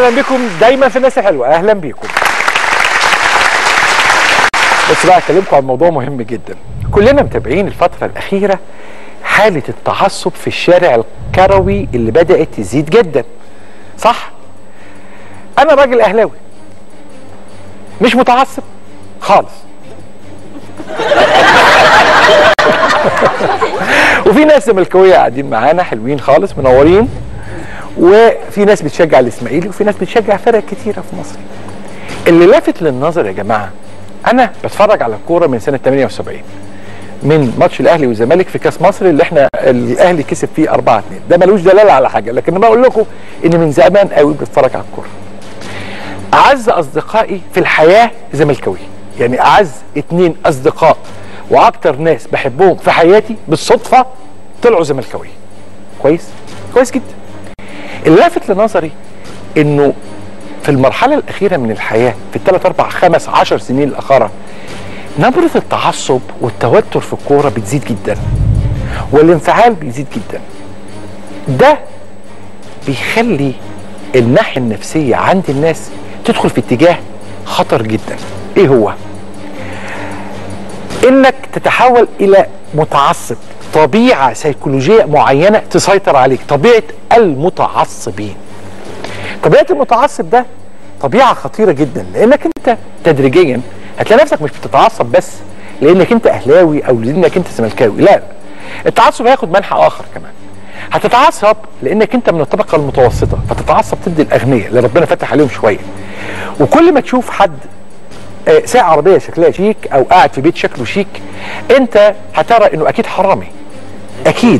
اهلا بكم دايما في الناس الحلوه اهلا بكم بس بقى اكلمكم عن موضوع مهم جدا كلنا متابعين الفتره الاخيره حاله التعصب في الشارع الكروي اللي بدات تزيد جدا صح انا راجل اهلاوي مش متعصب خالص وفي ناس زملكاويه قاعدين معانا حلوين خالص منورين وفي ناس بتشجع الاسماعيلي وفي ناس بتشجع فرق كتيره في مصر اللي لافت للنظر يا جماعه انا بتفرج على الكوره من سنه 78 من ماتش الاهلي والزمالك في كاس مصر اللي احنا الاهلي كسب فيه 4 2 ده ملوش دلاله على حاجه لكن انا بقول لكم ان من زمان قوي بتفرج على الكوره اعز اصدقائي في الحياه زملكاوي يعني اعز اتنين اصدقاء واكتر ناس بحبهم في حياتي بالصدفه طلعوا زملكاويه كويس كويس جدا اللي لافت لنظري انه في المرحله الاخيره من الحياه في الثلاث اربع خمس عشر سنين الاخيره نبره التعصب والتوتر في الكوره بتزيد جدا والانفعال بيزيد جدا ده بيخلي الناحيه النفسيه عند الناس تدخل في اتجاه خطر جدا ايه هو انك تتحول الى متعصب طبيعه سيكولوجيه معينه تسيطر عليك طبيعه المتعصبين طبيعه المتعصب ده طبيعه خطيره جدا لانك انت تدريجيا هتلاقي نفسك مش بتتعصب بس لانك انت اهلاوي او لانك انت زملكاوي لا التعصب هياخد منحى اخر كمان هتتعصب لانك انت من الطبقه المتوسطه فتتعصب ضد الاغنياء اللي ربنا فتح عليهم شويه وكل ما تشوف حد آه، ساعة عربية شكلها شيك أو قاعد في بيت شكله شيك أنت هترى إنه أكيد حرامي أكيد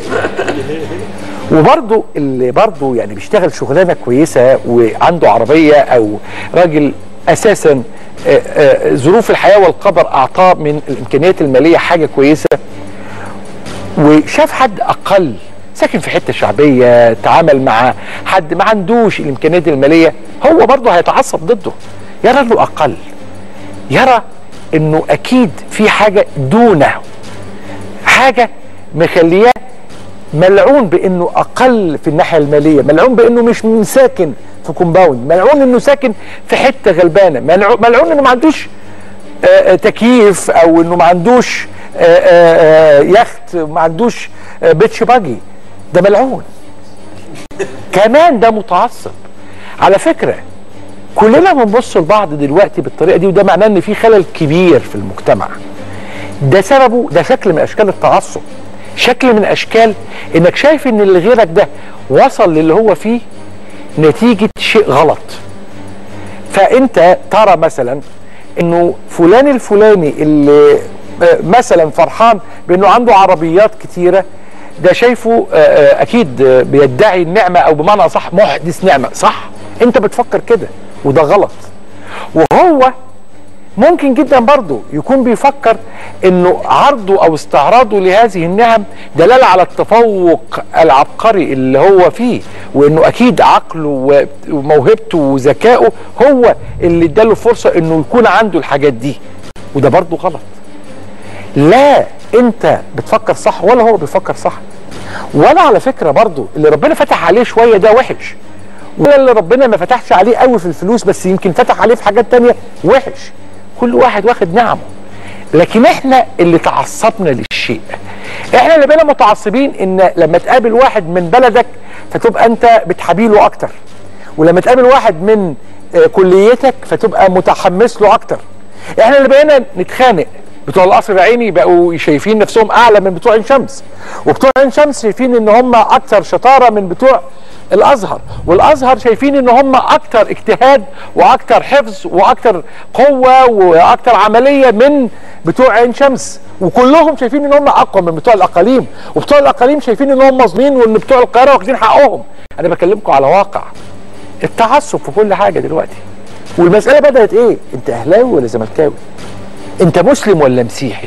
وبرضه اللي برضه يعني بيشتغل شغلانة كويسة وعنده عربية أو راجل أساسا آه، آه، ظروف الحياة والقدر أعطاه من الإمكانيات المالية حاجة كويسة وشاف حد أقل ساكن في حته شعبيه تعامل مع حد ما عندوش الامكانيات الماليه هو برضه هيتعصب ضده يرى انه اقل يرى انه اكيد في حاجه دونه حاجه مخلياه ملعون بانه اقل في الناحيه الماليه ملعون بانه مش من ساكن في كومباوند ملعون انه ساكن في حته غلبانه ملعون, ملعون انه ما عندوش آه، آه، تكييف او انه ما عندوش آه، آه، آه، يخت ما عندوش آه، بيتش باجي ده ملعون كمان ده متعصب على فكره كلنا بنبص لبعض دلوقتي بالطريقه دي وده معناه ان في خلل كبير في المجتمع ده سببه ده شكل من اشكال التعصب شكل من اشكال انك شايف ان اللي غيرك ده وصل للي هو فيه نتيجه شيء غلط فانت ترى مثلا انه فلان الفلاني اللي آه، مثلا فرحان بانه عنده عربيات كتيره ده شايفه آه، آه، اكيد آه، بيدعي النعمه او بمعنى صح محدث نعمه صح انت بتفكر كده وده غلط وهو ممكن جدا برضه يكون بيفكر انه عرضه او استعراضه لهذه النعم دلاله على التفوق العبقري اللي هو فيه وانه اكيد عقله و- وموهبته وذكائه هو اللي اداله فرصه انه يكون عنده الحاجات دي وده برضه غلط لا انت بتفكر صح ولا هو بيفكر صح ولا على فكره برضه اللي ربنا فتح عليه شويه ده وحش ولا اللي ربنا ما فتحش عليه قوي في الفلوس بس يمكن فتح عليه في حاجات تانية وحش كل واحد واخد نعمه لكن احنا اللي تعصبنا للشيء احنا اللي بقينا متعصبين ان لما تقابل واحد من بلدك فتبقى انت بتحبيله اكتر ولما تقابل واحد من آه، كليتك فتبقى متحمس له اكتر احنا اللي بقينا نتخانق بتوع القصر العيني بقوا شايفين نفسهم اعلى من بتوع عين شمس وبتوع عين شمس شايفين ان هم اكثر شطاره من بتوع الازهر والازهر شايفين ان هم اكتر اجتهاد واكتر حفظ واكتر قوه واكتر عمليه من بتوع عين شمس وكلهم شايفين ان هم اقوى من بتوع الاقاليم وبتوع الاقاليم شايفين ان هم مظلومين وان بتوع القاهره واخدين حقهم انا بكلمكم على واقع التعصب في كل حاجه دلوقتي والمساله بدات ايه انت اهلاوي ولا زملكاوي انت مسلم ولا مسيحي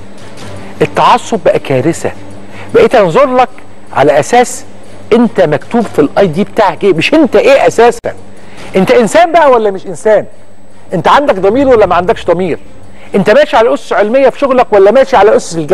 التعصب بقى كارثه بقيت انظر لك على اساس انت مكتوب في الاي دي بتاعك ايه مش انت ايه اساسا انت انسان بقى ولا مش انسان انت عندك ضمير ولا ما عندكش ضمير انت ماشي على اسس علميه في شغلك ولا ماشي على اسس الجهل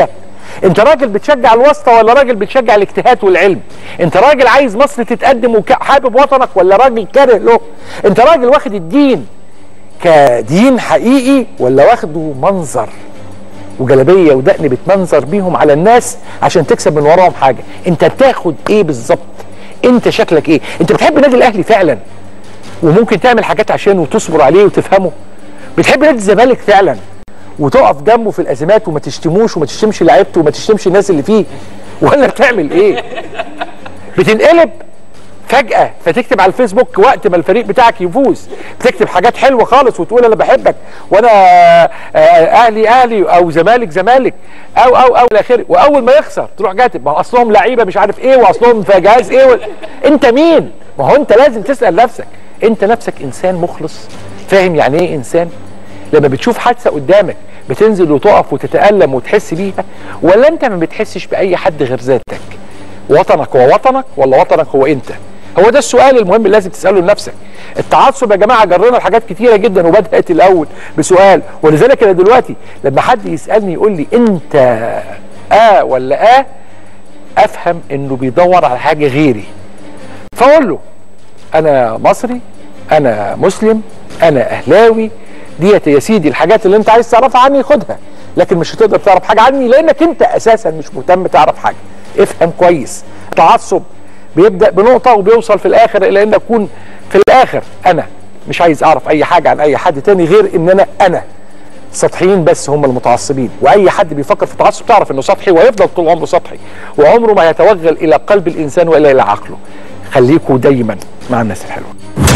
انت راجل بتشجع الواسطه ولا راجل بتشجع الاجتهاد والعلم انت راجل عايز مصر تتقدم وحابب وطنك ولا راجل كاره له انت راجل واخد الدين كدين حقيقي ولا واخده منظر وجلابيه ودقن بتمنظر بيهم على الناس عشان تكسب من وراهم حاجه انت بتاخد ايه بالظبط انت شكلك ايه انت بتحب النادي الاهلي فعلا وممكن تعمل حاجات عشانه وتصبر عليه وتفهمه بتحب نادي الزمالك فعلا وتقف جنبه في الازمات وما تشتموش وما تشتمش لعيبته وما تشتمش الناس اللي فيه ولا بتعمل ايه بتنقلب فجأة فتكتب على الفيسبوك وقت ما الفريق بتاعك يفوز بتكتب حاجات حلوة خالص وتقول انا بحبك وانا اهلي اهلي او زمالك زمالك او او او الى اخره واول ما يخسر تروح كاتب ما هو اصلهم لعيبة مش عارف ايه واصلهم في جهاز ايه و... انت مين؟ ما هو انت لازم تسأل نفسك انت نفسك انسان مخلص فاهم يعني ايه انسان؟ لما بتشوف حادثة قدامك بتنزل وتقف وتتألم وتحس بيها ولا انت ما بتحسش بأي حد غير ذاتك وطنك هو وطنك ولا وطنك هو انت هو ده السؤال المهم اللي لازم تساله لنفسك التعصب يا جماعه جرنا لحاجات كتيره جدا وبدات الاول بسؤال ولذلك انا دلوقتي لما حد يسالني يقول لي انت اه ولا اه افهم انه بيدور على حاجه غيري فاقول له انا مصري انا مسلم انا اهلاوي ديت يا سيدي الحاجات اللي انت عايز تعرفها عني خدها لكن مش هتقدر تعرف حاجه عني لانك انت اساسا مش مهتم تعرف حاجه افهم كويس التعصب بيبدا بنقطه وبيوصل في الاخر الى ان اكون في الاخر انا مش عايز اعرف اي حاجه عن اي حد تاني غير ان انا انا سطحيين بس هم المتعصبين واي حد بيفكر في التعصب تعرف انه سطحي ويفضل طول عمره سطحي وعمره ما يتوغل الى قلب الانسان والا الى عقله خليكوا دايما مع الناس الحلوه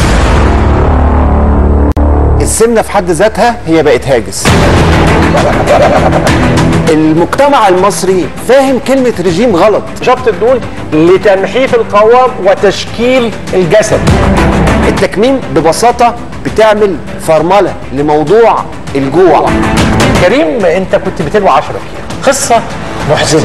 السمنه في حد ذاتها هي بقت هاجس المجتمع المصري فاهم كلمه رجيم غلط شفط الدهون لتنحيف القوام وتشكيل الجسد التكميم ببساطه بتعمل فرمله لموضوع الجوع كريم انت كنت 210 كيلو قصه محزنه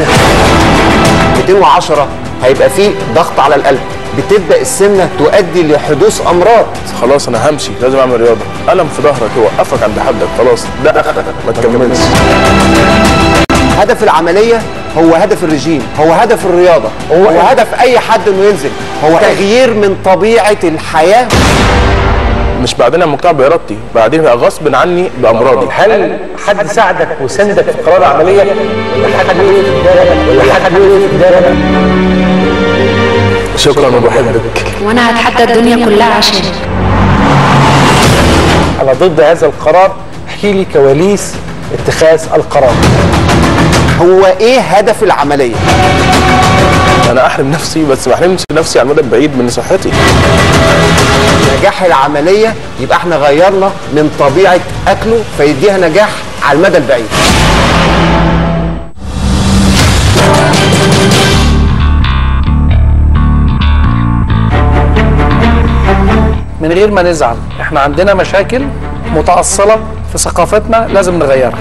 210 هيبقى فيه ضغط على القلب بتبدا السمنه تؤدي لحدوث امراض خلاص انا همشي لازم اعمل رياضه الم في ظهرك يوقفك عند حدك خلاص ده اخرك ما تكملش هدف العمليه هو هدف الرجيم هو هدف الرياضه هو, هو هدف اي حد انه ينزل هو تغيير من طبيعه الحياه مش بعدين المجتمع بارادتي بعدين بقى غصب عني بامراضي هل حد ساعدك وسندك في قرار العمليه ولا حد وقف قدامك ولا حد وقف قدامك شكرا وبحبك وانا هتحدى الدنيا كلها عشانك انا ضد هذا القرار احكي لي كواليس اتخاذ القرار هو ايه هدف العمليه انا احرم نفسي بس ما احرمش نفسي على المدى البعيد من صحتي نجاح العمليه يبقى احنا غيرنا من طبيعه اكله فيديها نجاح على المدى البعيد من غير ما نزعل احنا عندنا مشاكل متأصلة في ثقافتنا لازم نغيرها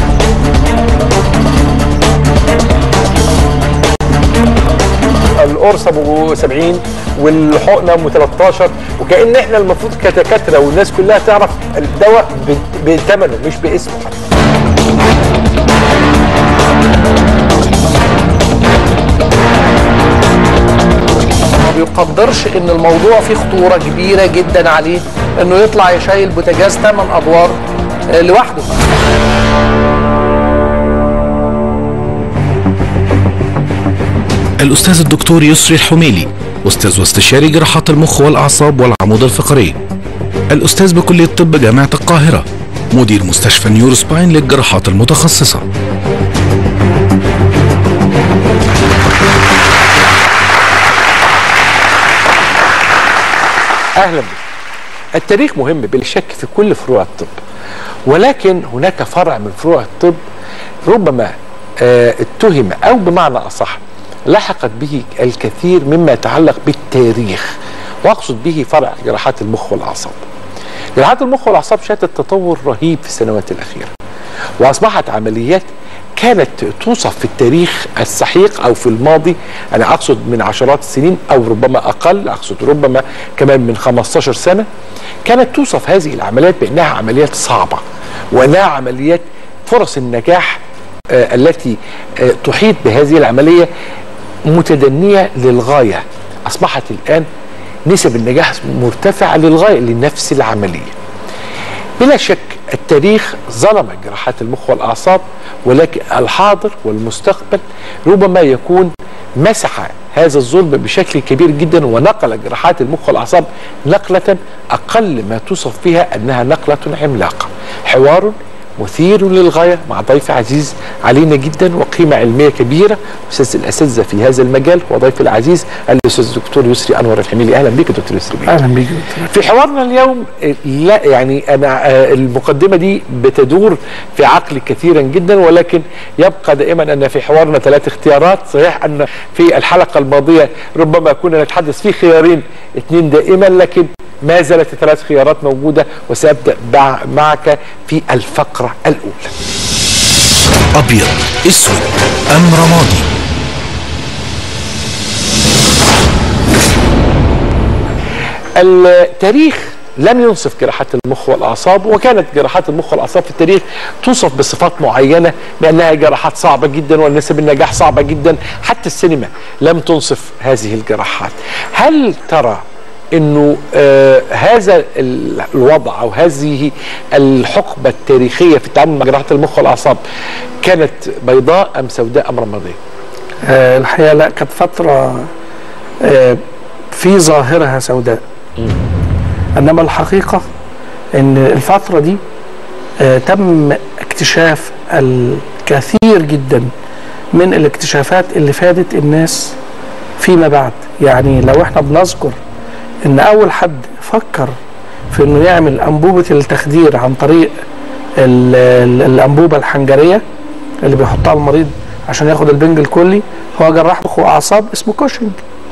القرص ابو 70 والحقنه ام 13 وكان احنا المفروض كدكاتره والناس كلها تعرف الدواء بثمنه مش باسمه حتى ما بيقدرش ان الموضوع فيه خطورة كبيرة جدا عليه انه يطلع يشيل بوتاجاز 8 ادوار آه، لوحده الأستاذ الدكتور يسري الحميلي أستاذ واستشاري جراحات المخ والأعصاب والعمود الفقري الأستاذ بكلية طب جامعة القاهرة مدير مستشفى نيورو سباين للجراحات المتخصصة اهلا بك التاريخ مهم بلا شك في كل فروع الطب ولكن هناك فرع من فروع الطب ربما آه، اتهم او بمعنى اصح لحقت به الكثير مما يتعلق بالتاريخ واقصد به فرع جراحات المخ والاعصاب جراحات المخ والاعصاب شهدت تطور رهيب في السنوات الاخيره واصبحت عمليات كانت توصف في التاريخ السحيق او في الماضي انا اقصد من عشرات السنين او ربما اقل اقصد ربما كمان من 15 سنه كانت توصف هذه العمليات بانها عمليات صعبه وانها عمليات فرص النجاح آه، التي آه، تحيط بهذه العمليه متدنيه للغايه اصبحت الان نسب النجاح مرتفعه للغايه لنفس العمليه بلا شك التاريخ ظلم جراحات المخ والاعصاب ولكن الحاضر والمستقبل ربما يكون مسح هذا الظلم بشكل كبير جدا ونقل جراحات المخ والاعصاب نقله اقل ما توصف فيها انها نقله عملاقه. حوار مثير للغايه مع ضيف عزيز علينا جدا وقيمه علميه كبيره استاذ الاساتذه في هذا المجال هو ضيف العزيز الاستاذ الدكتور يسري انور الحميلي اهلا بك دكتور يسري بيه. اهلا بيك في حوارنا اليوم آه، لا يعني انا آه، المقدمه دي بتدور في عقلي كثيرا جدا ولكن يبقى دائما ان في حوارنا ثلاث اختيارات صحيح ان في الحلقه الماضيه ربما كنا نتحدث في خيارين اثنين دائما لكن ما زالت الثلاث خيارات موجوده وسابدا بع- معك في الفقره الاولى أبيض أسود أم رمادي التاريخ لم ينصف جراحات المخ والاعصاب وكانت جراحات المخ والاعصاب في التاريخ توصف بصفات معينه بانها جراحات صعبه جدا ونسب النجاح صعبه جدا حتى السينما لم تنصف هذه الجراحات هل ترى انه آه هذا ال- الوضع او هذه الحقبه التاريخيه في التعامل مع جراحات المخ والاعصاب كانت بيضاء ام سوداء ام رماديه؟ آه الحقيقه لا كانت فتره آه في ظاهرها سوداء انما الحقيقه ان الفتره دي آه تم اكتشاف الكثير جدا من الاكتشافات اللي فادت الناس فيما بعد يعني لو احنا بنذكر ان اول حد فكر في انه يعمل انبوبه التخدير عن طريق ال- ال- الانبوبه الحنجريه اللي بيحطها المريض عشان ياخد البنج الكلي هو جراح مخ واعصاب اسمه كوشنج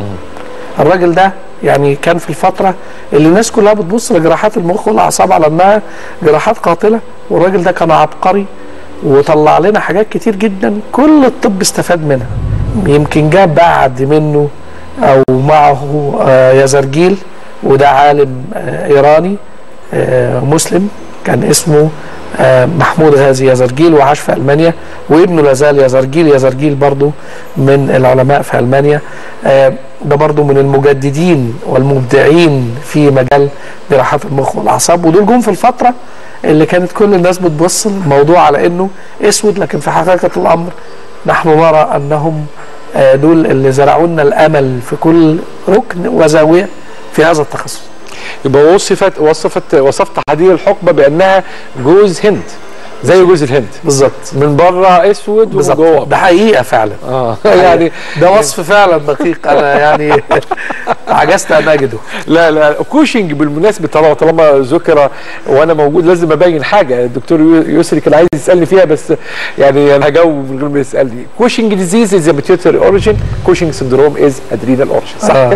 الراجل ده يعني كان في الفتره اللي الناس كلها بتبص لجراحات المخ والاعصاب على انها جراحات قاتله والراجل ده كان عبقري وطلع لنا حاجات كتير جدا كل الطب استفاد منها يمكن جاء بعد منه او معه آه، يزرجيل وده عالم آه، ايراني آه، مسلم كان اسمه آه، محمود غازي يزرجيل وعاش في المانيا وابنه لازال يزرجيل يزرجيل برضو من العلماء في المانيا آه، ده برضو من المجددين والمبدعين في مجال جراحات المخ والاعصاب ودول جم في الفتره اللي كانت كل الناس بتبص الموضوع على انه اسود لكن في حقيقه الامر نحن نرى انهم آه، دول اللي زرعوا لنا الامل في كل ركن وزاويه في هذا التخصص يبقى وصفت وصفت وصفت هذه الحقبه بانها جوز هند زي جوز الهند بالظبط من بره اسود ومن بالظبط جوه ده حقيقه فعلا اه يعني ده وصف فعلا دقيق انا يعني عجزت ان اجده لا لا كوشنج بالمناسبه طالما طالما ذكر وانا موجود لازم ابين حاجه الدكتور يو- يسري كان عايز يسالني فيها بس يعني انا هجاوب من غير ما يسالني كوشنج ديزيز از بيتيوتري اوريجين كوشنج سندروم از ادرينال اوريجين صح آه. كده؟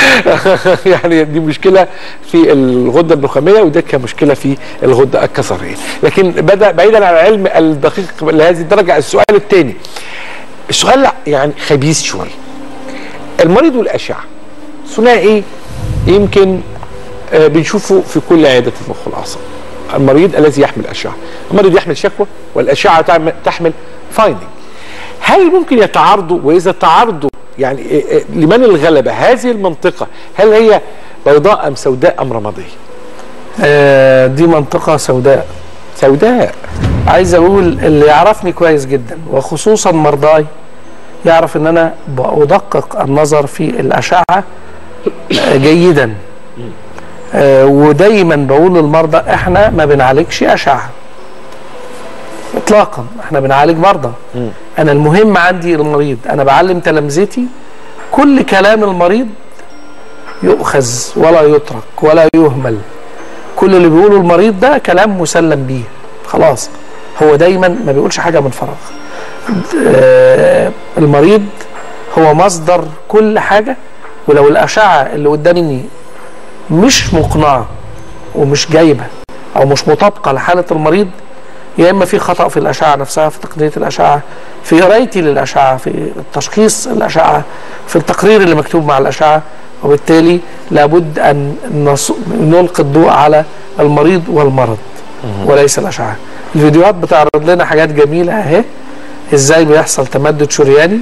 يعني دي مشكله في الغده النخاميه وده كمشكله في الغده الكظريه لكن بدا بعيدا عن العلم الدقيق لهذه الدرجه السؤال الثاني السؤال يعني خبيث شويه المريض والاشعه ثنائي يمكن آه، بنشوفه في كل عياده المخ والاعصاب المريض الذي يحمل اشعه المريض يحمل شكوى والاشعه تعمل- تحمل فايندنج هل ممكن يتعارضوا واذا تعارضوا يعني آه، آه، لمن الغلبه هذه المنطقه هل هي بيضاء ام سوداء ام رماديه آه، دي منطقه سوداء سوداء عايز اقول اللي يعرفني كويس جدا وخصوصا مرضاي يعرف ان انا بدقق النظر في الاشعه آه، جيدا آه، ودايما بقول للمرضى احنا ما بنعالجش اشعه اطلاقا احنا بنعالج مرضى انا المهم عندي المريض انا بعلم تلامذتي كل كلام المريض يؤخذ ولا يترك ولا يهمل كل اللي بيقوله المريض ده كلام مسلم بيه خلاص هو دايما ما بيقولش حاجه من فراغ آه، المريض هو مصدر كل حاجه ولو الاشعه اللي قدامي مش مقنعه ومش جايبه او مش مطابقه لحاله المريض يا اما في خطا في الاشعه نفسها في تقنيه الاشعه في قرايتي للاشعه في تشخيص الاشعه في التقرير اللي مكتوب مع الاشعه وبالتالي لابد ان نص- نلقي الضوء على المريض والمرض وليس الاشعه الفيديوهات بتعرض لنا حاجات جميله اهي ازاي بيحصل تمدد شرياني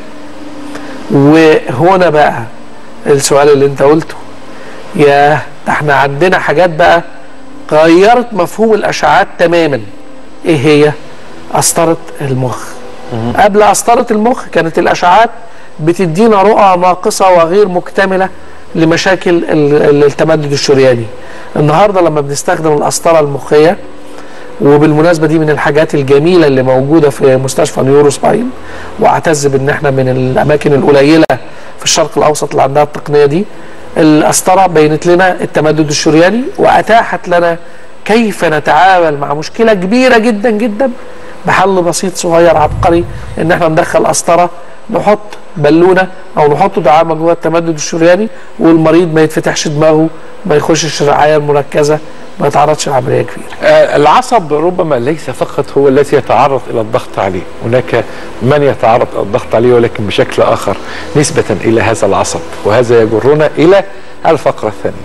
وهنا بقى السؤال اللي انت قلته يا ده احنا عندنا حاجات بقى غيرت مفهوم الاشعاعات تماما ايه هي قسطره المخ قبل قسطره المخ كانت الاشعاعات بتدينا رؤى ناقصه وغير مكتمله لمشاكل ال- ال- التمدد الشرياني النهارده لما بنستخدم القسطره المخيه وبالمناسبه دي من الحاجات الجميله اللي موجوده في مستشفى نيورو سباين واعتز بان احنا من الاماكن القليله في الشرق الاوسط اللي عندها التقنيه دي القسطره بينت لنا التمدد الشرياني واتاحت لنا كيف نتعامل مع مشكله كبيره جدا جدا بحل بسيط صغير عبقري ان احنا ندخل قسطره نحط بالونه او نحط دعامه جوه التمدد الشرياني والمريض ما يتفتحش دماغه ما يخشش الرعايه المركزه ما يتعرضش لعمليه كبيره آه، العصب ربما ليس فقط هو الذي يتعرض الى الضغط عليه هناك من يتعرض الى الضغط عليه ولكن بشكل اخر نسبه الى هذا العصب وهذا يجرنا الى الفقره الثانيه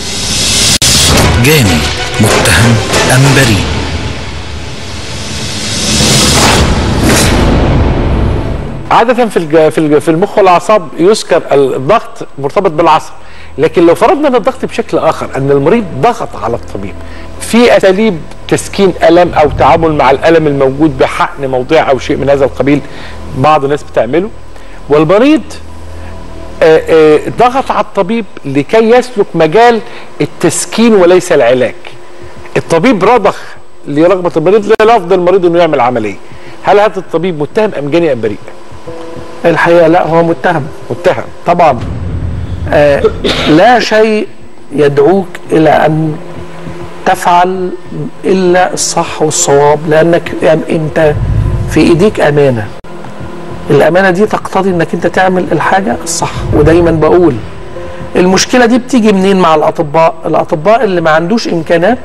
جاني متهم أم بريء عادة في الج- في الج- في المخ والاعصاب يذكر الضغط مرتبط بالعصب لكن لو فرضنا ان الضغط بشكل اخر ان المريض ضغط على الطبيب في اساليب تسكين الم او تعامل مع الالم الموجود بحقن موضعي او شيء من هذا القبيل بعض الناس بتعمله والمريض آه، آه، ضغط على الطبيب لكي يسلك مجال التسكين وليس العلاج الطبيب رضخ لرغبة المريض لرفض المريض انه يعمل عملية هل هذا الطبيب متهم ام جاني ام بريء الحقيقه لا هو متهم متهم طبعا آه لا شيء يدعوك الى ان تفعل الا الصح والصواب لانك يعني انت في ايديك امانه الامانه دي تقتضي انك انت تعمل الحاجه الصح ودايما بقول المشكله دي بتيجي منين مع الاطباء الاطباء اللي ما عندوش امكانات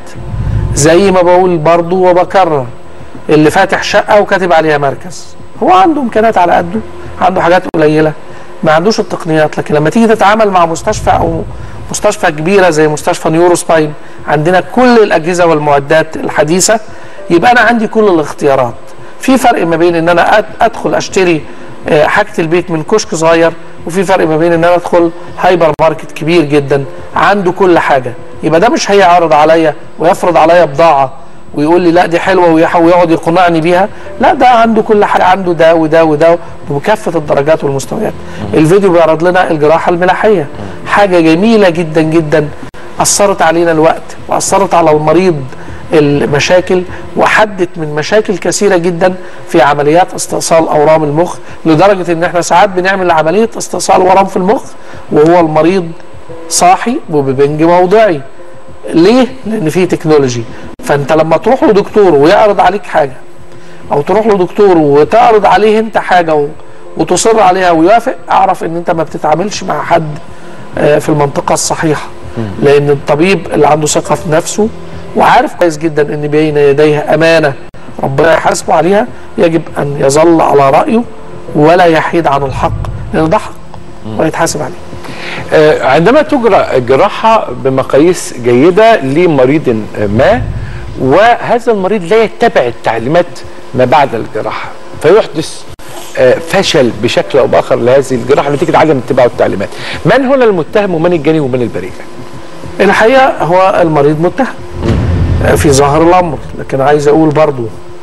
زي ما بقول برضو وبكرر اللي فاتح شقه وكاتب عليها مركز هو عنده امكانات على قده عنده حاجات قليله ما عندوش التقنيات لكن لما تيجي تتعامل مع مستشفى او مستشفى كبيره زي مستشفى نيورو سباين عندنا كل الاجهزه والمعدات الحديثه يبقى انا عندي كل الاختيارات في فرق ما بين ان انا أد- ادخل اشتري آه، حاجه البيت من كشك صغير وفي فرق ما بين ان انا ادخل هايبر ماركت كبير جدا عنده كل حاجه يبقى ده مش هيعرض عليا ويفرض عليا بضاعه ويقول لي لا دي حلوه ويح- ويقعد يقنعني بيها لا ده عنده كل حاجه عنده ده وده وده بكافه الدرجات والمستويات الفيديو بيعرض لنا الجراحه الملاحيه حاجه جميله جدا جدا اثرت علينا الوقت واثرت على المريض المشاكل وحدت من مشاكل كثيره جدا في عمليات استئصال اورام المخ لدرجه ان احنا ساعات بنعمل عمليه استئصال ورم في المخ وهو المريض صاحي وببنج موضعي ليه؟ لان في تكنولوجي فانت لما تروح لدكتور ويعرض عليك حاجه او تروح لدكتور وتعرض عليه انت حاجه و... وتصر عليها ويوافق اعرف ان انت ما بتتعاملش مع حد آه، في المنطقه الصحيحه لان الطبيب اللي عنده ثقه في نفسه وعارف كويس جدا ان بين يديه امانه ربنا يحاسبه عليها يجب ان يظل على رايه ولا يحيد عن الحق لان ده حق ويتحاسب عليه آه، عندما تجرى جراحة بمقاييس جيدة لمريض ما وهذا المريض لا يتبع التعليمات ما بعد الجراحة فيحدث آه، فشل بشكل او باخر لهذه الجراحه نتيجه عدم اتباع التعليمات. من هنا المتهم ومن الجاني ومن البريء؟ الحقيقه هو المريض متهم في ظاهر الامر لكن عايز اقول برضو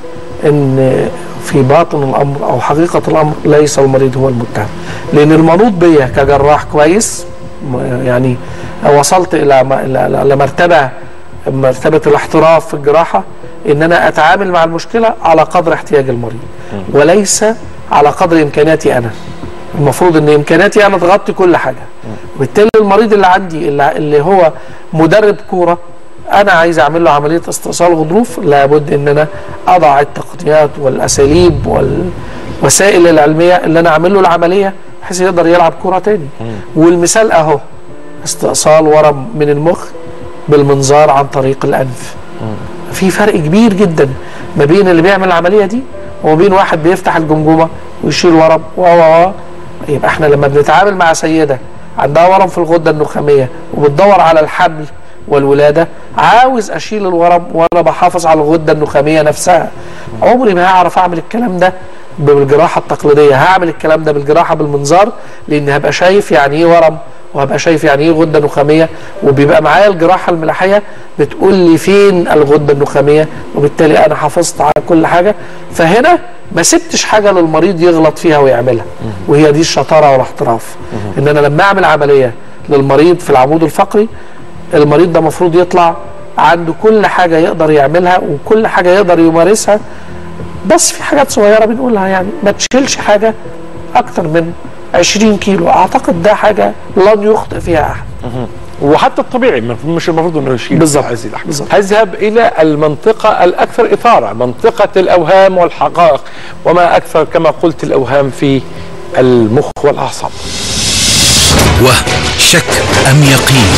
ان في باطن الامر او حقيقه الامر ليس المريض هو المتهم لان المنوط بيا كجراح كويس م- يعني وصلت الى م- إلى- إلى مرتبه مرتبه الاحتراف في الجراحه ان انا اتعامل مع المشكله على قدر احتياج المريض وليس على قدر امكانياتي انا المفروض ان امكانياتي انا تغطي كل حاجه وبالتالي المريض اللي عندي اللي, اللي هو مدرب كوره انا عايز اعمل له عمليه استئصال غضروف لابد ان انا اضع التقنيات والاساليب والوسائل العلميه اللي انا اعمل له العمليه بحيث يقدر يلعب كوره تاني والمثال اهو استئصال ورم من المخ بالمنظار عن طريق الانف في فرق كبير جدا ما بين اللي بيعمل العمليه دي وما بين واحد بيفتح الجمجمه ويشيل ورم و و و يبقى احنا لما بنتعامل مع سيده عندها ورم في الغده النخاميه وبتدور على الحمل والولاده عاوز اشيل الورم وانا بحافظ على الغده النخاميه نفسها عمري ما هعرف اعمل الكلام ده بالجراحه التقليديه هعمل الكلام ده بالجراحه بالمنظار لان هبقى شايف يعني ايه ورم وهبقى شايف يعني ايه غده نخاميه وبيبقى معايا الجراحه الملاحيه بتقول لي فين الغده النخاميه وبالتالي انا حافظت على كل حاجه فهنا ما سبتش حاجه للمريض يغلط فيها ويعملها وهي دي الشطاره والاحتراف ان انا لما اعمل عمليه للمريض في العمود الفقري المريض ده المفروض يطلع عنده كل حاجه يقدر يعملها وكل حاجه يقدر يمارسها بس في حاجات صغيره بنقولها يعني ما تشيلش حاجه اكتر من 20 كيلو اعتقد ده حاجه لن يخطئ فيها احد وحتى الطبيعي المفروض- مش المفروض انه يشيل بالظبط. هذه الاحكام بالظبط. هذهب الى المنطقه الاكثر اثاره منطقه الاوهام والحقائق وما اكثر كما قلت الاوهام في المخ والاعصاب وهم شك أم يقين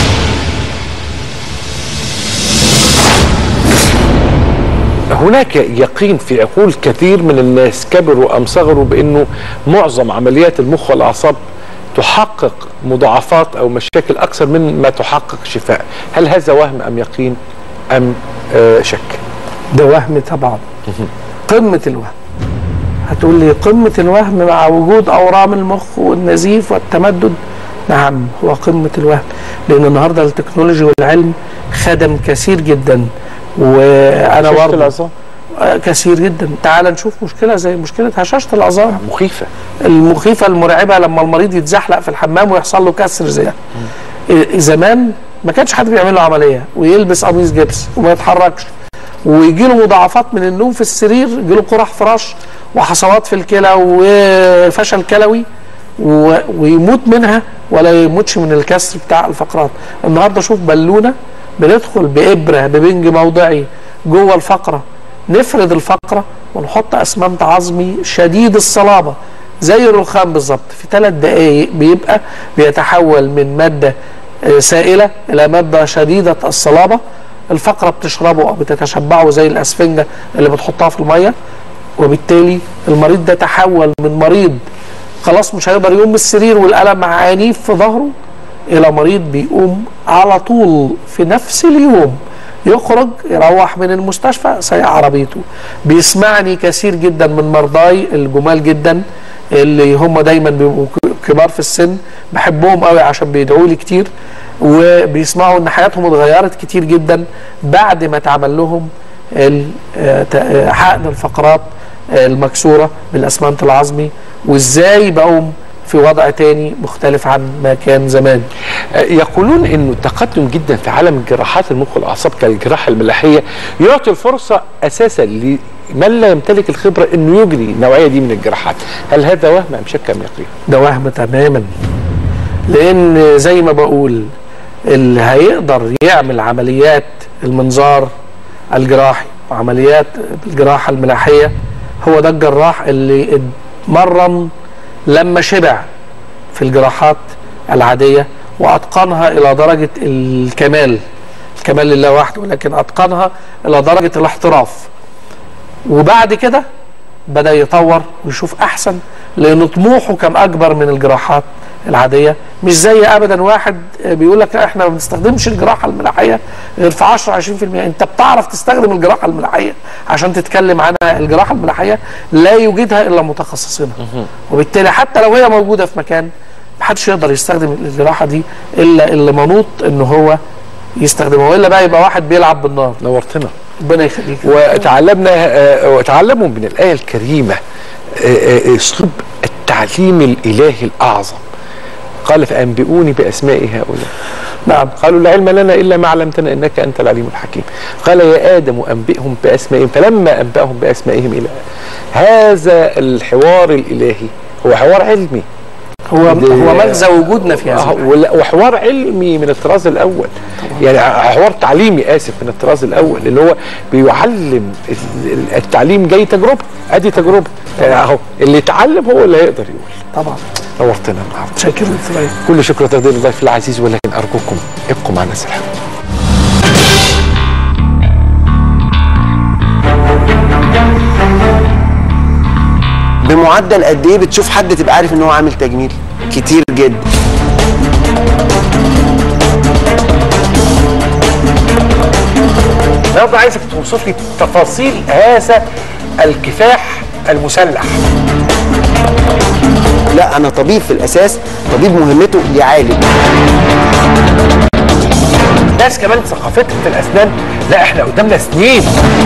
هناك يقين في عقول كثير من الناس كبروا ام صغروا بانه معظم عمليات المخ والاعصاب تحقق مضاعفات او مشاكل اكثر من ما تحقق شفاء هل هذا وهم ام يقين ام آه شك ده وهم طبعا قمه الوهم هتقول لي قمه الوهم مع وجود اورام المخ والنزيف والتمدد نعم هو قمه الوهم لان النهارده التكنولوجي والعلم خدم كثير جدا وانا شاشة برضه العظام آه، كثير جدا تعال نشوف مشكله زي مشكله هشاشه العظام مخيفه المخيفه المرعبه لما المريض يتزحلق في الحمام ويحصل له كسر زي ده إيه، زمان ما كانش حد بيعمل له عمليه ويلبس قميص جبس وما يتحركش ويجي له مضاعفات من النوم في السرير يجي له قرح فراش وحصوات في الكلى وفشل كلوي و- ويموت منها ولا يموتش من الكسر بتاع الفقرات النهارده شوف بالونه بندخل بابره ببنج موضعي جوه الفقره نفرد الفقره ونحط اسمنت عظمي شديد الصلابه زي الرخام بالظبط في ثلاث دقائق بيبقى بيتحول من ماده آه، سائله الى ماده شديده الصلابه الفقره بتشربه او بتتشبعه زي الاسفنجه اللي بتحطها في الميه وبالتالي المريض ده تحول من مريض خلاص مش هيقدر يقوم من السرير والالم عنيف في ظهره الى مريض بيقوم على طول في نفس اليوم يخرج يروح من المستشفى سايق عربيته بيسمعني كثير جدا من مرضاي الجمال جدا اللي هم دايما بيبقوا ك- كبار في السن بحبهم قوي عشان بيدعوا لي كتير وبيسمعوا ان حياتهم اتغيرت كتير جدا بعد ما اتعمل لهم ال- آه، ت- آه، حقن الفقرات آه، المكسوره بالاسمنت العظمي وازاي بقوا في وضع تاني مختلف عن ما كان زمان آه، يقولون انه التقدم جدا في عالم جراحات المخ والاعصاب كالجراحه الملاحيه يعطي الفرصه اساسا لمن لا يمتلك الخبره انه يجري النوعيه دي من الجراحات هل هذا وهم ام شك ام يقين ده وهم تماما لان زي ما بقول اللي هيقدر يعمل عمليات المنظار الجراحي وعمليات الجراحه الملاحيه هو ده الجراح اللي اتمرن لما شبع في الجراحات العاديه واتقنها الى درجه الكمال الكمال لله وحده ولكن اتقنها الى درجه الاحتراف وبعد كده بدا يطور ويشوف احسن لان طموحه كان اكبر من الجراحات العاديه مش زي ابدا واحد بيقول لك احنا ما بنستخدمش الجراحه الملاحيه غير في 10 20% انت بتعرف تستخدم الجراحه الملاحيه عشان تتكلم عنها الجراحه الملاحيه لا يوجدها الا متخصصين وبالتالي حتى لو هي موجوده في مكان محدش يقدر يستخدم الجراحه دي الا اللي منوط ان هو يستخدمها والا بقى يبقى واحد بيلعب بالنار نورتنا ربنا يخليك وتعلمنا آه، وتعلموا من الآية الكريمة آه، آه، أسلوب التعليم الإلهي الأعظم قال فأنبئوني بأسماء هؤلاء نعم قالوا لا علم لنا إلا ما علمتنا إنك أنت العليم الحكيم قال يا آدم أنبئهم بأسمائهم فلما أنبأهم بأسمائهم إلى هذا الحوار الإلهي هو حوار علمي هو دي- هو مغزى وجودنا في هذا آه، ولا- وحوار علمي من الطراز الاول يعني حوار تعليمي اسف من الطراز الاول اللي هو بيعلم ال- ال- التعليم جاي تجربه ادي تجربه يعني اهو اللي يتعلم هو اللي هيقدر يقول طبعا نورتنا النهارده شاكر لك كل شكر وتقدير للضيف العزيز ولكن ارجوكم ابقوا معنا سلام بمعدل قد ايه بتشوف حد تبقى عارف ان هو عامل تجميل كتير جدا النهارده عايزك توصف لي تفاصيل هذا الكفاح المسلح لا انا طبيب في الاساس طبيب مهمته يعالج ناس كمان ثقافتها في الاسنان لا احنا قدامنا سنين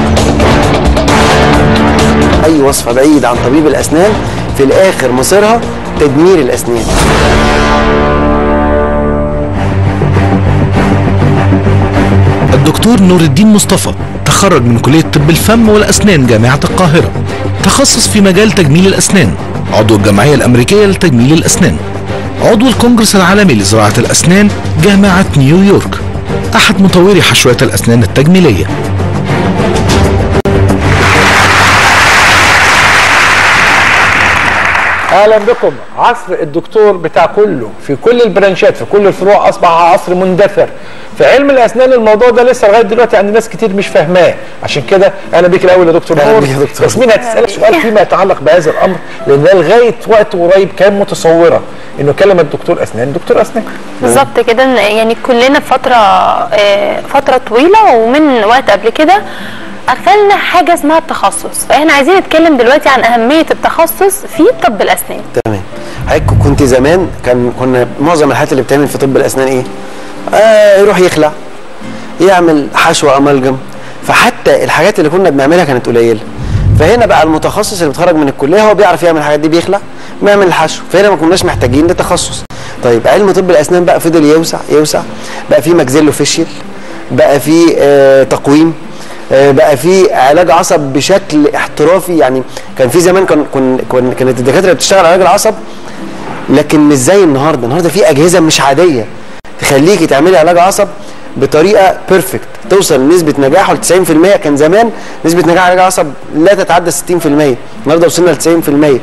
اي وصفه بعيد عن طبيب الاسنان في الاخر مصيرها تدمير الاسنان الدكتور نور الدين مصطفى تخرج من كلية طب الفم والأسنان جامعة القاهرة تخصص في مجال تجميل الأسنان عضو الجمعية الأمريكية لتجميل الأسنان عضو الكونجرس العالمي لزراعة الأسنان جامعة نيويورك أحد مطوري حشوات الأسنان التجميلية اهلا بكم عصر الدكتور بتاع كله في كل البرانشات في كل الفروع اصبح عصر مندثر في علم الاسنان الموضوع ده لسه لغايه دلوقتي عند ناس كتير مش فاهماه عشان كده اهلا بيك الاول يا دكتور أهلا نور بيك يا دكتور. ياسمين هتسالك سؤال فيما يتعلق بهذا الامر لان ده لغايه وقت قريب كان متصوره انه كلمه دكتور اسنان دكتور اسنان بالظبط كده إن يعني كلنا في فتره آه، فتره طويله ومن وقت قبل كده اغفلنا حاجه اسمها التخصص فاحنا عايزين نتكلم دلوقتي عن اهميه التخصص في طب الاسنان تمام حضرتك كنت زمان كان كنا معظم الحالات اللي بتعمل في طب الاسنان ايه؟ آه يروح يخلع يعمل حشوه امالجم فحتى الحاجات اللي كنا بنعملها كانت قليله فهنا بقى المتخصص اللي بيتخرج من الكليه هو بيعرف يعمل الحاجات دي بيخلع بيعمل الحشو فهنا ما كناش محتاجين لتخصص طيب علم طب الاسنان بقى فضل يوسع يوسع بقى في ماكسيلو فيشيال بقى في آه تقويم آه، بقى في علاج عصب بشكل احترافي يعني كان في زمان كان كن كن كانت الدكاتره اللي بتشتغل علاج العصب لكن مش زي النهارده النهارده في اجهزه مش عاديه تخليكي تعملي علاج عصب بطريقه بيرفكت توصل لنسبه نجاحه ل 90% كان زمان نسبه نجاح علاج العصب لا تتعدى 60% النهارده وصلنا ل 90% ما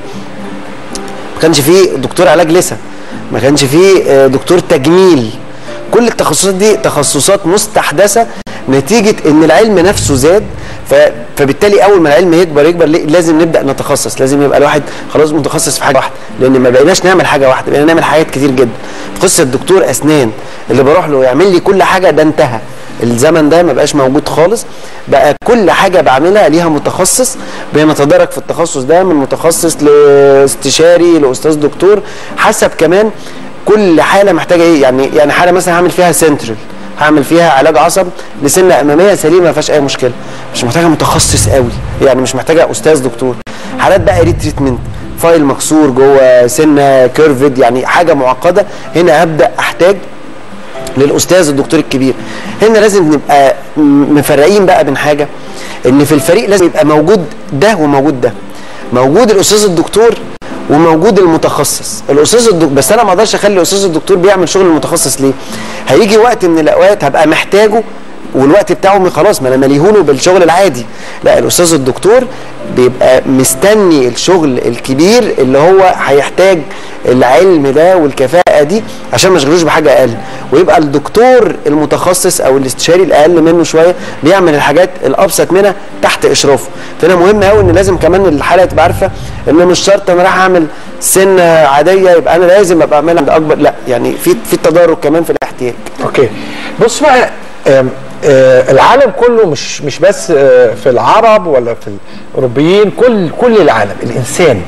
كانش فيه دكتور علاج لسه ما كانش فيه آه، دكتور تجميل كل التخصصات دي تخصصات مستحدثه نتيجه ان العلم نفسه زاد ف... فبالتالي اول ما العلم يكبر يكبر ليه- لازم نبدا نتخصص لازم يبقى الواحد خلاص متخصص في حاجه واحده لان ما بقيناش نعمل حاجه واحده بقينا نعمل حاجات كتير جدا قصه دكتور اسنان اللي بروح له يعمل لي كل حاجه ده انتهى الزمن ده ما بقاش موجود خالص بقى كل حاجه بعملها ليها متخصص بنتدرج في التخصص ده من متخصص لاستشاري لاستاذ دكتور حسب كمان كل حاله محتاجه ايه يعني يعني حاله مثلا هعمل فيها سنترال هعمل فيها علاج عصب لسنه اماميه سليمه ما فيهاش اي مشكله مش محتاجه متخصص قوي يعني مش محتاجه استاذ دكتور حالات بقى ريتريتمنت فايل مكسور جوه سنه كيرفد يعني حاجه معقده هنا هبدا احتاج للاستاذ الدكتور الكبير هنا لازم نبقى م- مفرقين بقى بين حاجه ان في الفريق لازم يبقى موجود ده وموجود ده موجود الاستاذ الدكتور وموجود المتخصص الاستاذ الدكتور بس انا ما اقدرش اخلي الاستاذ الدكتور بيعمل شغل المتخصص ليه هيجي وقت من الاوقات هبقى محتاجه والوقت بتاعه خلاص ما انا مليهونه بالشغل العادي لا الاستاذ الدكتور بيبقى مستني الشغل الكبير اللي هو هيحتاج العلم ده والكفاءه دي عشان ما يشغلوش بحاجه اقل ويبقى الدكتور المتخصص او الاستشاري الاقل منه شويه بيعمل الحاجات الابسط منها تحت اشرافه فهنا مهم قوي ان لازم كمان الحاله تبقى عارفه ان مش شرط انا رايح اعمل سنه عاديه يبقى انا لازم ابقى اعملها عند اكبر لا يعني في في التدرج كمان في الاحتياج اوكي بص بقى آم، آه، العالم كله مش مش بس آه، في العرب ولا في الاوروبيين كل كل العالم الانسان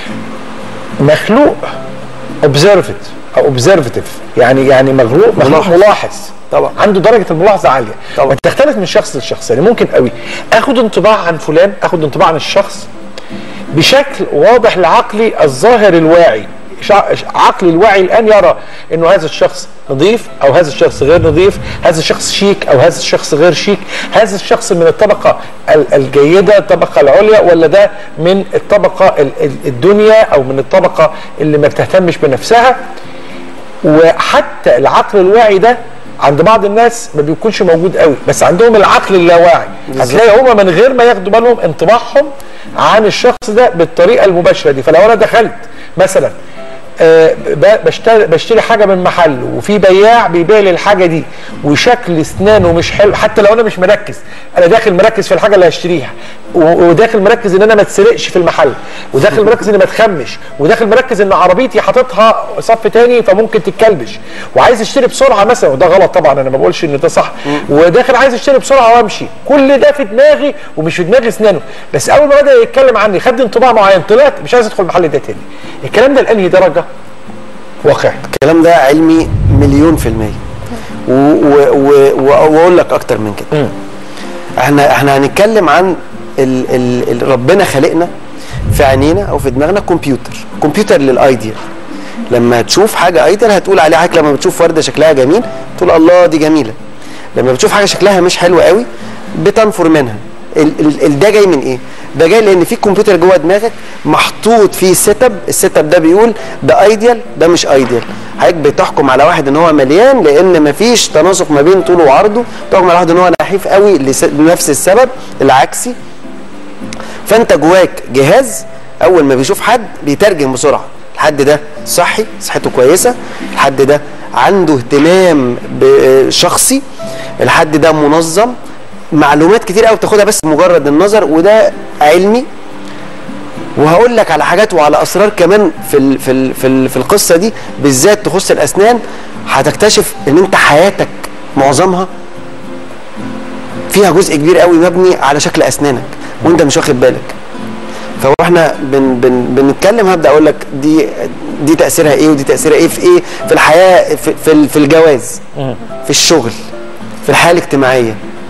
مخلوق اوبزرفت او اوبزرفتيف يعني يعني مخلوق مخلوق ملاحظ طبعا. عنده درجه الملاحظه عاليه طبعا. بتختلف من شخص لشخص يعني ممكن قوي اخد انطباع عن فلان اخد انطباع عن الشخص بشكل واضح لعقلي الظاهر الواعي شع- عقلي الواعي الان يرى انه هذا الشخص نظيف او هذا الشخص غير نظيف هذا الشخص شيك او هذا الشخص غير شيك هذا الشخص من الطبقه ال- الجيده الطبقه العليا ولا ده من الطبقه ال- ال- الدنيا او من الطبقه اللي ما بتهتمش بنفسها وحتى العقل الواعي ده عند بعض الناس ما بيكونش موجود قوي بس عندهم العقل اللاواعي هتلاقي هما من غير ما ياخدوا بالهم انطباعهم عن الشخص ده بالطريقه المباشره دي فلو انا دخلت مثلا آه، ب- بشتري بشتري حاجه من محل وفي بياع بيبيع لي الحاجه دي وشكل اسنانه مش حلو حتى لو انا مش مركز انا داخل مركز في الحاجه اللي هشتريها و- وداخل مركز ان انا ما اتسرقش في المحل وداخل مركز ان ما اتخمش وداخل مركز ان عربيتي حاططها صف تاني فممكن تتكلبش وعايز اشتري بسرعه مثلا وده غلط طبعا انا ما بقولش ان ده صح وداخل عايز اشتري بسرعه وامشي كل ده في دماغي ومش في دماغي اسنانه بس اول ما بدا يتكلم عني خد انطباع معين طلعت مش عايز ادخل المحل ده تاني الكلام ده لانهي درجه واقعي الكلام ده علمي مليون في المية و- و- و- و- واقول لك اكتر من كده احنا احنا هنتكلم عن ال ال ال ربنا خلقنا في عينينا او في دماغنا كمبيوتر كمبيوتر للايديال لما تشوف حاجه ايديال هتقول عليها حاجه لما بتشوف ورده شكلها جميل تقول الله دي جميله لما بتشوف حاجه شكلها مش حلو قوي بتنفر منها ال ال ال ده جاي من ايه ده جاي لان في كمبيوتر جوه دماغك محطوط فيه سيت اب السيت اب ده بيقول ده ايديال ده مش ايديال حضرتك بتحكم على واحد ان هو مليان لان مفيش تناسق ما بين طوله وعرضه تحكم على واحد ان هو نحيف قوي لس- لنفس السبب العكسي فانت جواك جهاز اول ما بيشوف حد بيترجم بسرعه الحد ده صحي صحته كويسه الحد ده عنده اهتمام ب- شخصي الحد ده منظم معلومات كتير قوي بتاخدها بس مجرد النظر وده علمي وهقول لك على حاجات وعلى اسرار كمان في ال في ال في, ال في القصه دي بالذات تخص الاسنان هتكتشف ان انت حياتك معظمها فيها جزء كبير قوي مبني على شكل اسنانك وانت مش واخد بالك فهو احنا بن بن بنتكلم هبدا اقول لك دي دي تاثيرها ايه ودي تاثيرها ايه في ايه في الحياه في في, ال- في الجواز في الشغل في الحياه الاجتماعيه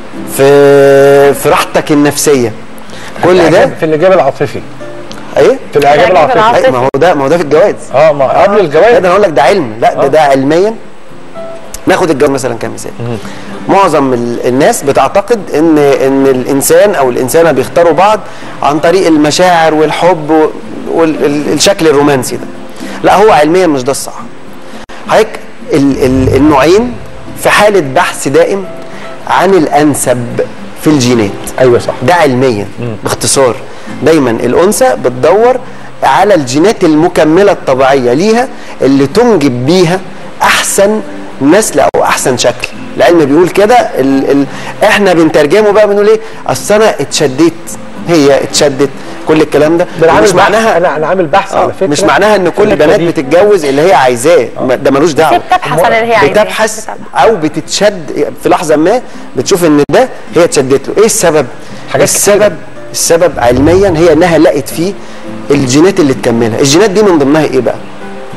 في في راحتك النفسيه كل ده في الاجابه العاطفي ايه في الاعجاب الإعجاب العاطفي العاطفي. أي ما هو ده ما هو ده في الجواز اه ما قبل لا الجواز ده انا اقول لك ده علم لا ده ده علميا ناخد الجواز مثلا كمثال معظم ال- الناس بتعتقد ان ان الانسان او الانسانه بيختاروا بعض عن طريق المشاعر والحب والشكل الرومانسي ده لا هو علميا مش ده الصح حضرتك ال- ال- النوعين في حاله بحث دائم عن الانسب في الجينات ايوه صح ده علميا باختصار دايما الانثى بتدور على الجينات المكمله الطبيعيه ليها اللي تنجب بيها احسن نسل او احسن شكل العلم بيقول كده ال ال احنا بنترجمه بقى بنقول ايه اصل انا اتشديت هي اتشدت كل الكلام ده ده انا مش عامل معناها معناها انا انا عامل بحث آه، على فكره مش معناها ان كل الفكرة البنات دي. بتتجوز اللي هي عايزاه ما- ده ملوش دعوه هي بتبحث عن اللي هي عايزاه بتبحث بتبحث. او بتتشد في لحظه ما بتشوف ان ده هي اتشدت له ايه السبب حاجات السبب السبب علميا هي انها لقت فيه الجينات اللي تكملها الجينات دي من ضمنها ايه بقى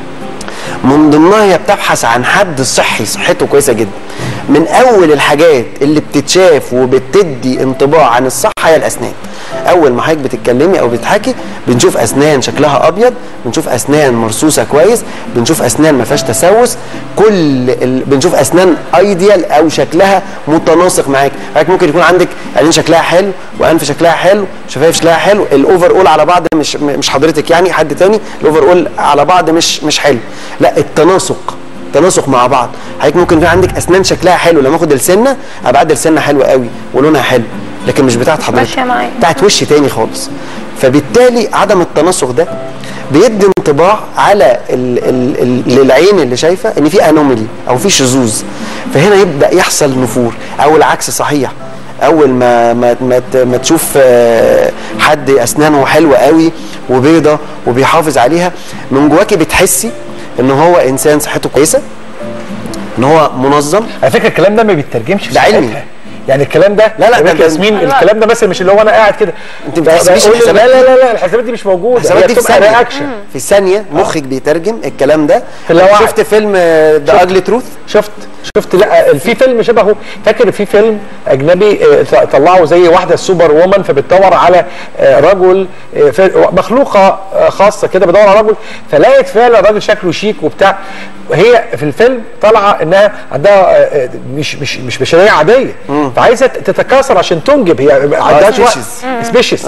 من ضمنها هي بتبحث عن حد صحي صحته كويسه جدا من اول الحاجات اللي بتتشاف وبتدي انطباع عن الصحه هي الاسنان اول ما حضرتك بتتكلمي او بتحكي بنشوف اسنان شكلها ابيض بنشوف اسنان مرصوصه كويس بنشوف اسنان ما فيهاش تسوس كل ال... بنشوف اسنان ايديال او شكلها متناسق معاك حضرتك ممكن يكون عندك عينين شكلها حلو وانف شكلها حلو شفايف شكلها حلو الاوفر اول على بعض مش مش حضرتك يعني حد تاني الاوفر اول على بعض مش مش حلو لا التناسق تناسق مع بعض حضرتك ممكن يكون عندك اسنان شكلها حلو لما اخد السنه ابعاد السنه حلوه قوي ولونها حلو لكن مش بتاعت حضرتك ماشية معايا. بتاعت وش تاني خالص فبالتالي عدم التناسق ده بيدي انطباع على ال ال ال للعين اللي شايفه ان في انوميلي او في شذوذ فهنا يبدا يحصل نفور او العكس صحيح اول ما ما ما, ت- ما تشوف آه، حد اسنانه حلوه قوي وبيضه وبيحافظ عليها من جواكي بتحسي ان هو انسان صحته كويسه ان هو منظم على فكره الكلام ده ما بيترجمش في ده علمي. ساعتها. يعني الكلام ده لا، لا، يا ده- بنت ياسمين الكلام ده مثلا مش اللي هو انا قاعد كده أنت ما بتحسبيش بقول- الحسابات لا لا دي؟ لا لا الحسابات دي مش موجوده الحسابات هي دي في بتبقى ثانيه رياكشن في ثانيه مخك بيترجم الكلام ده اللاوعي. شفت فيلم ذا اجلي تروث شفت شفت لا في فيلم شبهه فاكر في فيلم اجنبي آه، ط- طلعوا زي واحده سوبر وومن فبتدور على آه، رجل آه، ف- مخلوقه آه، خاصه كده بتدور على رجل فلقيت فعلا راجل شكله شيك وبتاع وهي في الفيلم طالعه انها عندها آه، آه، مش مش مش بشريه عاديه فعايزه تتكاثر عشان تنجب هي ما عندهاش وقت species. سبيشيز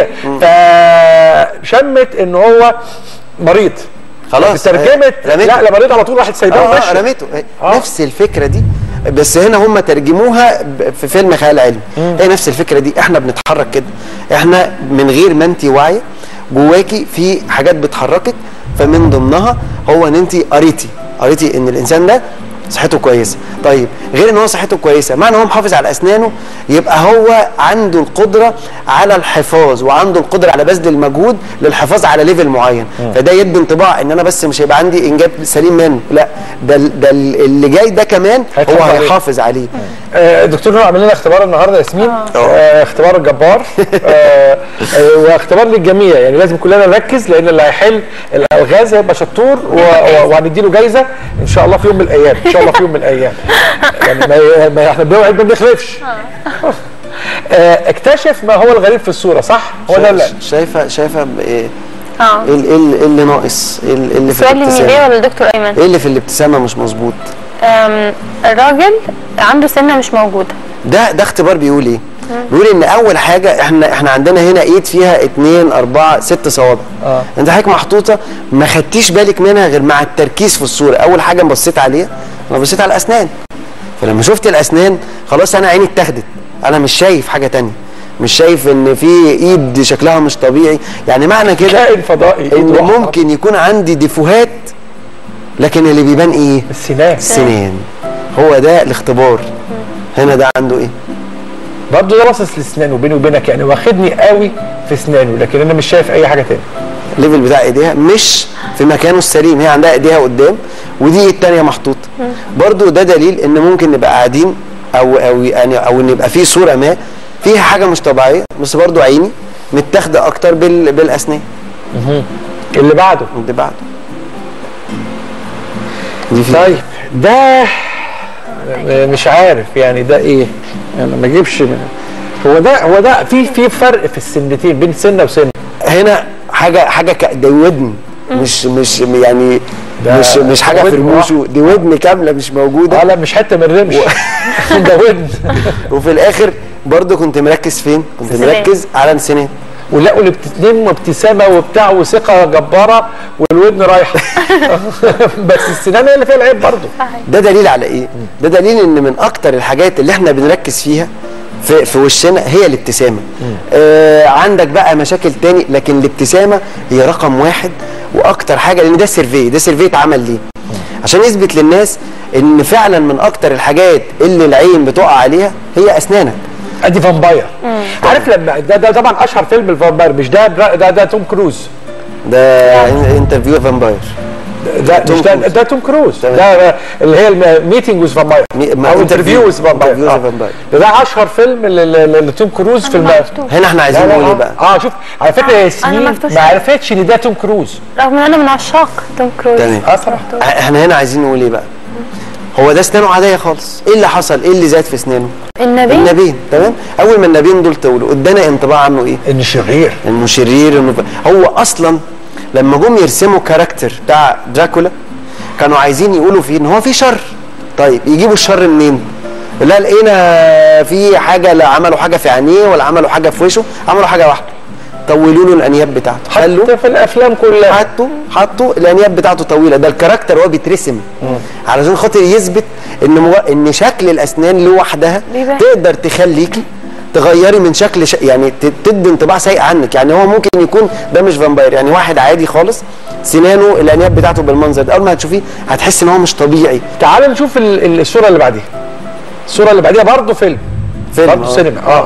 فشمت ان هو مريض خلاص ترجمت آه، رميته. لا لا مريض على طول راحت سايباه اه ومشت آه، رميته آه. نفس الفكره دي بس هنا هم ترجموها ب- في فيلم خيال علمي هي نفس الفكره دي احنا بنتحرك كده احنا من غير ما انت واعيه جواكي في حاجات بتحركك فمن ضمنها هو ان انت قريتي قريتي ان الانسان ده صحته كويسه طيب غير ان هو صحته كويسه معنى هو محافظ على اسنانه يبقى هو عنده القدره على الحفاظ وعنده القدره على بذل المجهود للحفاظ على ليفل معين فده يدي انطباع ان انا بس مش هيبقى عندي انجاب سليم منه لا ده ال- ده ال- اللي جاي ده كمان هيحافظ هو عليه. هيحافظ عليه آه، دكتور نور عامل لنا اختبار النهارده ياسمين آه، اختبار جبار آه، آه، واختبار للجميع يعني لازم كلنا نركز لان اللي هيحل الالغاز هيبقى شطور و- و- وهنديله جايزه ان شاء الله في يوم من الايام ان شاء الله في يوم من الايام يعني ما ما احنا بنوعد ما بنخلفش آه، اكتشف ما هو الغريب في الصوره صح هو ده اللي- شايفه شايفه ب- ايه اه ايه ال- إيه ال- إيه اللي ناقص ايه ال- إيه اللي في السؤال لمين ليه الابتسامه ولا الدكتور ايمن؟ ايه اللي في الابتسامه مش مظبوط أم، الراجل عنده سنه مش موجوده ده ده اختبار بيقول ايه؟ بيقول ان اول حاجه احنا احنا عندنا هنا ايد فيها اتنين اربعه ست صوابع. آه. انت حضرتك محطوطه ما خدتيش بالك منها غير مع التركيز في الصوره، اول حاجه بصيت عليها انا بصيت على الاسنان. فلما شفت الاسنان خلاص انا عيني اتاخدت، انا مش شايف حاجه تانية. مش شايف ان في ايد شكلها مش طبيعي، يعني معنى كده كائن فضائي إيد ان واحدة. ممكن يكون عندي ديفوهات لكن اللي بيبان ايه؟ السنان السنان. هو ده الاختبار. هنا ده عنده ايه؟ برضه ده باصص لاسنانه بيني وبينك يعني واخدني قوي في اسنانه لكن انا مش شايف اي حاجه تاني الليفل بتاع ايديها مش في مكانه السليم هي عندها ايديها قدام ودي التانية محطوطه برضو ده دليل ان ممكن نبقى قاعدين او او يعني او ان يبقى في صوره ما فيها حاجه مش طبيعيه بس برضو عيني متاخده اكتر بال بالاسنان اللي بعده اللي بعده دي في طيب ده مش عارف يعني ده ايه انا ما اجيبش من هو ده هو ده في في فرق في السنتين بين سنه وسنه هنا حاجه حاجه ك- دي ودن مش مش يعني ده مش مش حاجه في ودن رموشه دي ودن كامله مش موجوده اه لا مش حته من الرمش ده ودن وفي الاخر برضو كنت مركز فين كنت سنان. مركز على السنان ولقوا الاتنين ابتسامه وبتاع وثقه جباره والودن رايحه بس السنان هي اللي فيها العيب برضه ده دليل على ايه؟ ده دليل ان من اكتر الحاجات اللي احنا بنركز فيها في, في وشنا هي الابتسامه. آه عندك بقى مشاكل تاني لكن الابتسامه هي رقم واحد واكتر حاجه لان ده سيرفي ده سيرفي اتعمل ليه؟ عشان يثبت للناس ان فعلا من اكتر الحاجات اللي العين بتقع عليها هي اسنانك. ادي فامباير عارف لما ده ده طبعا اشهر فيلم الفامباير مش ده ده ده توم كروز ده انترفيو فامباير ده توم مش ده, كروز. ده توم كروز تمام. ده اللي هي الميتنج ويز فامباير مي- ما- او interview- انترفيو ويز interview فامباير with vampire. ده, ده اشهر فيلم ل- ل- لتوم كروز في أنا الم... ما عرفتوش. هنا احنا عايزين لا لا نقول ايه آه. بقى؟ اه شوف على فكره آه، أنا ما ياسمين عرفتوش. ما عرفتش ان ده توم كروز رغم ان انا من عشاق توم كروز تمام. اه صراحه احنا هنا عايزين نقول ايه بقى؟ هو ده اسنانه عاديه خالص، ايه اللي حصل؟ ايه اللي زاد في اسنانه؟ النبي النبين تمام اول ما النبين دول طولوا ادانا انطباع عنه ايه ان شرير انه شرير انه ف- هو اصلا لما جم يرسموا كاركتر بتاع دراكولا كانوا عايزين يقولوا فيه ان هو في شر طيب يجيبوا الشر منين لا لقينا في حاجه لا عملوا حاجه في عينيه ولا عملوا حاجه في وشه عملوا حاجه واحده طولوا له الانياب بتاعته خلوا حتى في الافلام كلها حطوا حطوا الانياب بتاعته طويله ده الكاركتر هو بيترسم علشان خاطر يثبت ان مو... ان شكل الاسنان لوحدها بيبان. تقدر تخليكي تغيري من شكل ش... يعني ت- تدي انطباع سيء عنك يعني هو ممكن يكون ده مش فامباير يعني واحد عادي خالص سنانه الانياب بتاعته بالمنظر ده اول ما هتشوفيه هتحس ان هو مش طبيعي تعال نشوف ال- ال- الصوره اللي بعديها الصوره اللي بعديها برضه فيلم فيلم برضه آه. سينما اه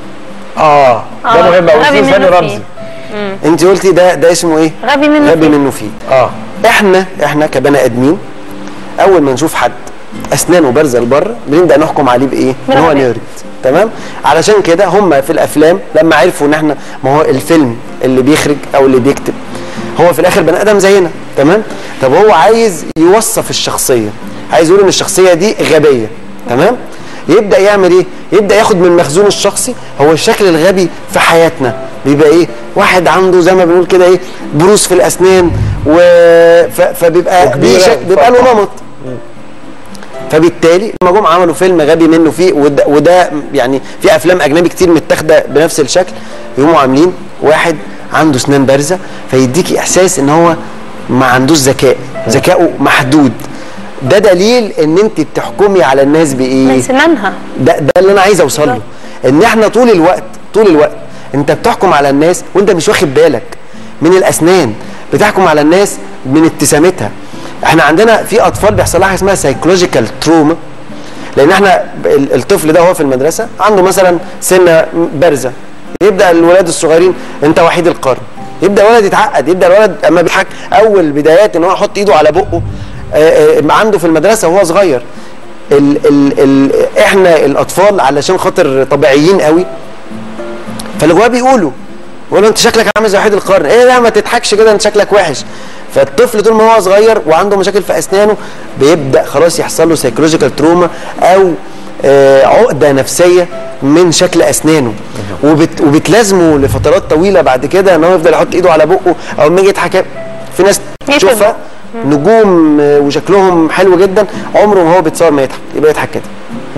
اه ده آه، مهم قوي غبي اسمه منه ثاني فيه. رمزي انت قلتي ده ده اسمه ايه غبي منه غبي فيه. منه فيه اه احنا احنا كبني ادمين اول ما نشوف حد اسنانه بارزه لبره بنبدا نحكم عليه بايه؟ ان هو بالغباء. نيرد تمام؟ علشان كده هم في الافلام لما عرفوا ان احنا ما هو الفيلم اللي بيخرج او اللي بيكتب هو في الاخر بني ادم زينا تمام؟ طب هو عايز يوصف الشخصيه عايز يقول ان الشخصيه دي غبيه تمام؟ يبدا يعمل ايه؟ يبدا ياخد من مخزونه الشخصي هو الشكل الغبي في حياتنا بيبقى ايه؟ واحد عنده زي ما بنقول كده ايه؟ بروز في الاسنان و ف... فبيبقى وكبيرة دي شك... بيبقى له وفرقة. نمط فبالتالي لما جم عملوا فيلم غبي منه فيه وده, وده يعني في افلام اجنبي كتير متاخده بنفس الشكل يقوموا عاملين واحد عنده اسنان بارزه فيديكي احساس ان هو ما عندوش ذكاء ذكائه محدود ده دليل ان انت بتحكمي على الناس بايه من سنانها ده ده اللي انا عايز اوصل له ان احنا طول الوقت طول الوقت انت بتحكم على الناس وانت مش واخد بالك من الاسنان بتحكم على الناس من ابتسامتها احنا عندنا في اطفال بيحصل لها حاجه اسمها سايكولوجيكال تروما لان احنا ال- الطفل ده هو في المدرسه عنده مثلا سنه بارزه يبدا الولاد الصغيرين انت وحيد القرن يبدا الولد يتعقد يبدا الولد اما بيضحك اول بدايات ان هو يحط ايده على بقه آه، آه، عنده في المدرسه وهو صغير ال ال ال احنا الاطفال علشان خاطر طبيعيين قوي فاللي جواه بيقولوا بيقولوا انت شكلك عامل زي وحيد القرن ايه لا ما تضحكش كده انت شكلك وحش فالطفل طول ما هو صغير وعنده مشاكل في اسنانه بيبدا خلاص يحصل له سايكولوجيكال تروما او آه عقده نفسيه من شكل اسنانه وبت وبتلازمه لفترات طويله بعد كده ان هو يفضل يحط ايده على بقه او لما يجي يضحك في ناس يشبه. تشوفها نجوم آه، وشكلهم حلو جدا عمره ما هو بيتصور ما يضحك يبقى يضحك كده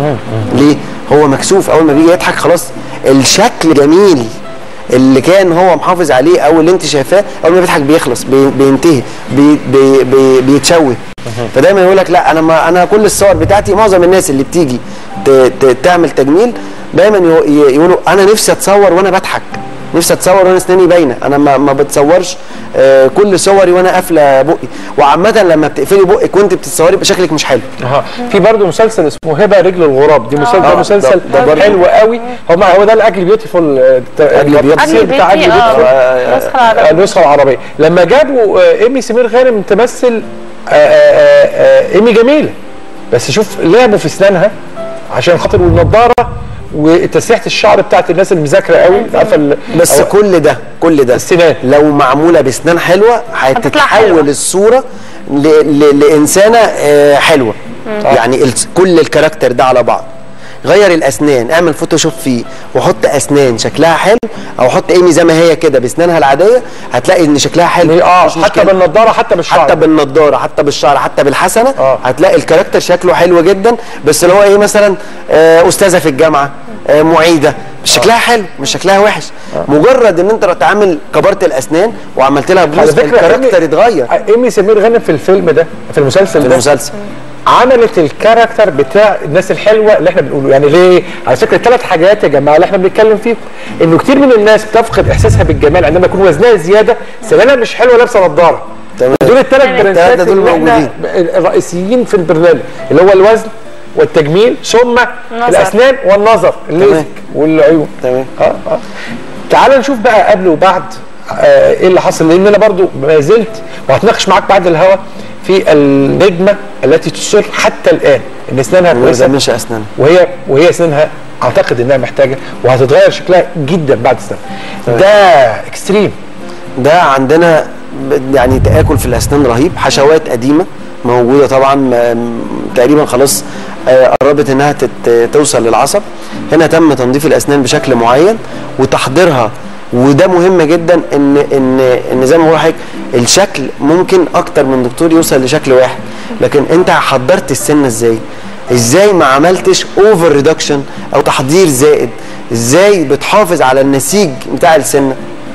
ليه؟ هو مكسوف اول ما بيجي يضحك خلاص الشكل جميل اللي كان هو محافظ عليه او اللي انت شايفاه اول ما بيضحك بيخلص بي بينتهي بي بي بي بيتشوه فدايما يقول لك لا انا ما انا كل الصور بتاعتي معظم الناس اللي بتيجي ت ت تعمل تجميل دايما يو- ي- يقولوا انا نفسي اتصور وانا بضحك نفسي اتصور وانا اسناني باينه انا ما, ما بتصورش آه كل صوري وانا قافله بقي وعامه لما بتقفلي بقك وانت بتتصوري يبقى شكلك مش حلو اها في برضه مسلسل اسمه هبه رجل الغراب دي مسلسل ده آه، مسلسل ده- ده برضه. حلو قوي هو ما هو ده الاكل بيوتيفول أجل Beautiful. التفسير بتاع اكل أجل بيوتيفول آه، نسخة العربية. النسخه العربيه لما جابوا آه، ايمي سمير غانم تمثل آه، آه، آه، ايمي جميله بس شوف لعبوا في اسنانها عشان خاطر والنضاره وتسريحه الشعر بتاعت الناس المذاكره قوي عارفه ال- بس أو- كل ده كل ده السنان. لو معموله باسنان حلوه هتطلع حلوة. هتتحول الصوره ل... ل... لانسانه آه، حلوه يعني ال... كل الكاركتر ده على بعض غير الاسنان اعمل فوتوشوب فيه وحط اسنان شكلها حلو او حط ايمي زي ما هي كده باسنانها العاديه هتلاقي ان شكلها حلو اه مش حتى مشكلة. بالنضاره حتى بالشعر حتى بالنضاره حتى بالشعر حتى بالحسنه آه. هتلاقي الكاركتر شكله حلو جدا بس اللي هو ايه مثلا آه استاذه في الجامعه آه معيده شكلها حلو مش شكلها وحش مجرد ان انت تعمل كبرت الاسنان وعملت لها على بلوز فكره الكاركتر إيمي- اتغير ايمي سمير غانم في الفيلم ده في المسلسل في ده المسلسل عملت الكاركتر بتاع الناس الحلوه اللي احنا بنقوله يعني ليه على فكره الثلاث حاجات يا جماعه اللي احنا بنتكلم فيهم انه كتير من الناس بتفقد احساسها بالجمال عندما يكون وزنها زياده سنانها مش حلوه لابسه نضاره تمام. دول الثلاث تمام. برنسات التلاتة دول اللي احنا موجودين. الرئيسيين في البرنامج اللي هو الوزن والتجميل ثم الاسنان والنظر الليزك والعيون تمام اه اه تعال نشوف بقى قبل وبعد آه ايه اللي حصل لان انا برضو ما زلت وهتناقش معاك بعد الهوا في النجمه التي تصر حتى الان ان اسنانها ما كويسه بيعملش اسنان وهي وهي اسنانها اعتقد انها محتاجه وهتتغير شكلها جدا بعد سنه ده اكستريم ده عندنا ب- يعني تآكل في الأسنان رهيب حشوات قديمة موجودة طبعا م- تقريبا خلاص آه، قربت انها تت- توصل للعصب هنا تم تنظيف الأسنان بشكل معين وتحضيرها وده مهم جدا ان ان ان زي ما بقول لحضرتك الشكل ممكن اكتر من دكتور يوصل لشكل واحد لكن انت حضرت السنه ازاي ازاي ما عملتش اوفر ريدكشن او تحضير زائد ازاي بتحافظ على النسيج بتاع السنه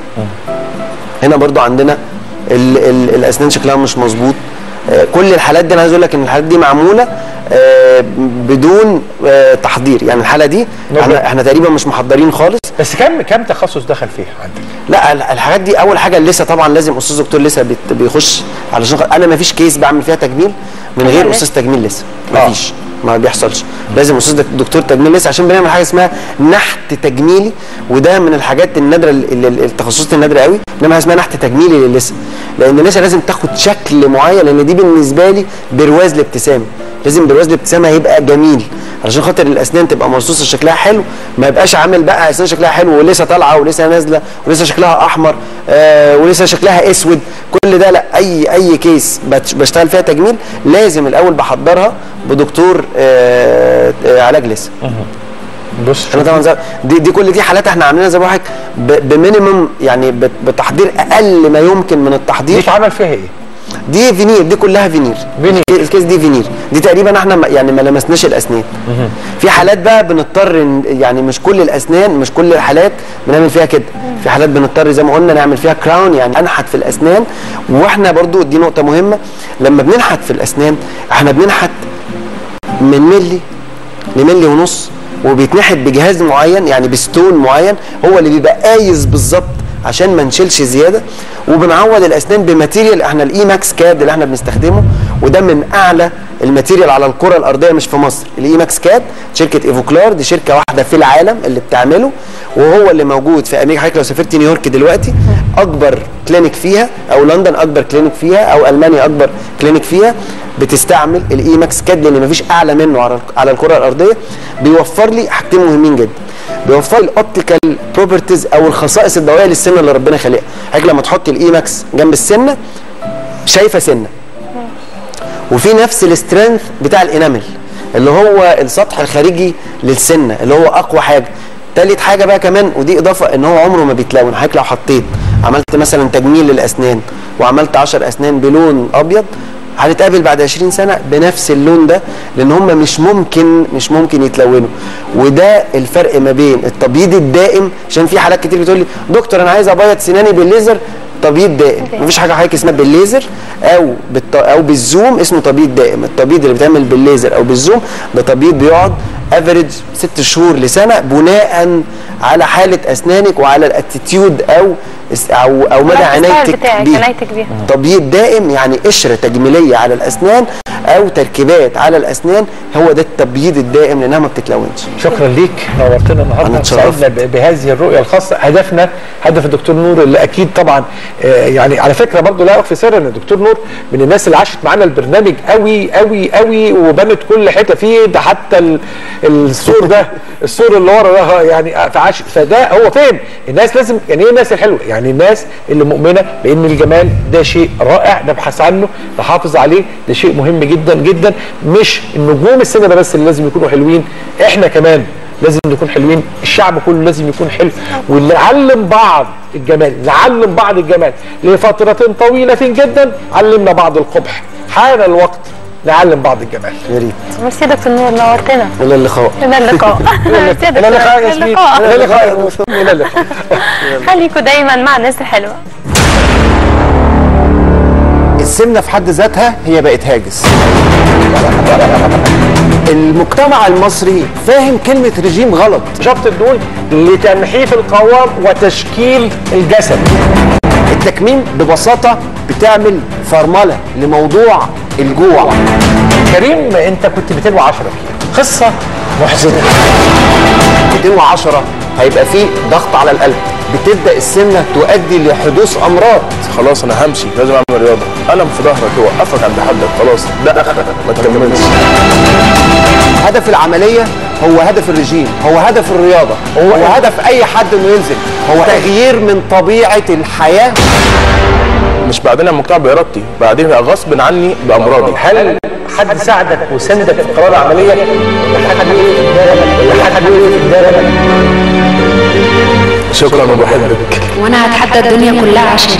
هنا برضو عندنا ال ال الاسنان شكلها مش مظبوط آه، كل الحالات دي انا عايز اقول لك ان الحالات دي معموله آه، بدون آه، تحضير يعني الحاله دي احنا, احنا تقريبا مش محضرين خالص بس كم كم تخصص دخل فيها عندك لا ال- الحاجات دي اول حاجه لسه طبعا لازم استاذ دكتور لسه بيت- بيخش علشان خ- انا ما فيش كيس بعمل فيها تجميل من غير استاذ تجميل لسه ما آه. فيش ما بيحصلش لازم استاذ دك- دكتور تجميل لسه عشان بنعمل حاجه اسمها نحت تجميلي وده من الحاجات النادره ال- ال- التخصصات النادره قوي بنعمل حاجه اسمها نحت تجميلي للسه لان اللسه لازم تاخد شكل معين لان دي بالنسبه لي برواز الابتسامه لازم برواز الابتسامه يبقى جميل علشان خاطر الاسنان تبقى مرصوصه شكلها حلو ما يبقاش عامل بقى اسنان شكلها حلو ولسه طالعه ولسه نازله ولسه شكلها احمر آه ولسه شكلها اسود كل ده لا اي اي كيس بت- بشتغل فيها تجميل لازم الاول بحضرها بدكتور آه آه علاج لسه بص انا طبعا زي- دي دي كل دي حالات احنا عاملينها زي ما بقول لحضرتك ب- بمينيمم يعني بت- بتحضير اقل ما يمكن من دي التحضير اتعمل فيها ايه؟ دي فينير دي كلها فينير فينير. الكي- الكيس دي فينير دي تقريبا احنا ما- يعني ما لمسناش الاسنان في حالات بقى بنضطر إن- يعني مش كل الاسنان مش كل الحالات بنعمل فيها كده في حالات بنضطر زي ما قلنا نعمل فيها كراون يعني انحت في الاسنان واحنا برضو دي نقطه مهمه لما بننحت في الاسنان احنا بننحت من ملي لملي ونص وبيتنحت بجهاز معين يعني بستون معين هو اللي بيبقى قايس بالظبط عشان ما نشيلش زياده وبنعوض الاسنان بماتيريال احنا الاي ماكس كاد اللي احنا بنستخدمه وده من اعلى الماتيريال على الكره الارضيه مش في مصر الاي ماكس كاد شركه ايفوكلار دي شركه واحده في العالم اللي بتعمله وهو اللي موجود في امريكا حضرتك لو سافرت نيويورك دلوقتي اكبر كلينيك فيها او لندن اكبر كلينيك فيها او المانيا اكبر كلينيك فيها بتستعمل الاي ماكس كاد لان مفيش اعلى منه على على الكره الارضيه بيوفر لي حاجتين مهمين جدا بيوفر لي الاوبتيكال بروبرتيز او الخصائص الضوئيه للسنه اللي ربنا خالقها حضرتك لما تحط الاي ماكس جنب السنه شايفه سنه وفي نفس السترينث بتاع الانامل اللي هو السطح الخارجي للسنه اللي هو اقوى حاجه تالت حاجه بقى كمان ودي اضافه ان هو عمره ما بيتلون حضرتك لو حطيت عملت مثلا تجميل للاسنان وعملت 10 اسنان بلون ابيض هنتقابل بعد 20 سنه بنفس اللون ده لان هم مش ممكن مش ممكن يتلونوا وده الفرق ما بين التبييض الدائم عشان في حالات كتير بتقول لي دكتور انا عايز ابيض سناني بالليزر تبييض دائم مفيش حاجه حضرتك اسمها بالليزر او بالت... او بالزوم اسمه تبييض دائم التبييض اللي بيتعمل بالليزر او بالزوم ده تبييض بيقعد افريج ست شهور لسنه بناء على حاله اسنانك وعلى الاتيتيود او او او مدى الستايل عنايتك بتاعك بيها عنايتك بيها تبييض دائم يعني قشره تجميليه على الاسنان او تركيبات على الاسنان هو ده التبييض الدائم لانها ما بتتلونش شكرا ليك نورتنا النهارده أنا اتشرفت. سعدنا ب- بهذه الرؤيه الخاصه هدفنا هدف الدكتور نور اللي اكيد طبعا آه، يعني على فكره برضه لا اخفي سرا ان الدكتور نور من الناس اللي عاشت معانا البرنامج قوي قوي قوي وبنت كل حته فيه ده حتى ال- السور ده السور اللي ورا ده يعني آه، فعاش فده هو فين الناس لازم يعني ايه الناس الحلوه يعني الناس اللي مؤمنه بان الجمال ده شيء رائع نبحث عنه نحافظ عليه ده شيء مهم جدا جدا مش النجوم السينما بس اللي لازم يكونوا حلوين احنا كمان لازم نكون حلوين الشعب كله لازم يكون حلو ونعلم بعض الجمال نعلم بعض الجمال لفترة طويلة جدا علمنا بعض القبح حان الوقت نعلم بعض الجمال يا ريت ميرسي يا دكتور نور نورتنا الى اللقاء الى اللقاء ميرسي يا الى دكتور اللقاء يا إلى ياسمين اللقاء. الى اللقاء يا مصطفى. الى اللقاء خليكوا دايما مع الناس الحلوه السمنه في حد ذاتها هي بقت هاجس المجتمع المصري فاهم كلمه رجيم غلط شفط الدهون لتنحيف القوام وتشكيل الجسد التكميم ببساطه بتعمل فرمله لموضوع الجوع كريم انت كنت 210 كيلو قصة محزنة 210 هيبقى فيه ضغط على القلب بتبدا السمنه تؤدي لحدوث امراض خلاص انا همشي لازم اعمل رياضه الم في ظهرك يوقفك عند حدك خلاص ده اخرك ما تكملش هدف العمليه هو هدف الرجيم هو هدف الرياضه هو هدف اي حد انه ينزل هو تغيير من طبيعه الحياه مش بعدين المجتمع بارادتي بعدين غصب عني بامراضي هل حد ساعدك وسندك في قرار العملية ولا حد وقف قدامك ولا حد وقف قدامك شكرا وبحبك وانا هتحدى الدنيا كلها عشانك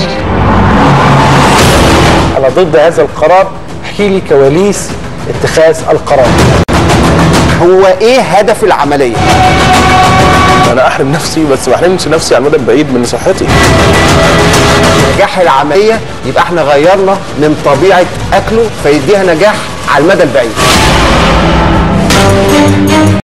انا ضد هذا القرار احكي لي كواليس اتخاذ القرار هو ايه هدف العمليه انا احرم نفسي بس ما احرمش نفسي على المدى البعيد من صحتي نجاح العمليه يبقى احنا غيرنا من طبيعه اكله فيديها نجاح على المدى البعيد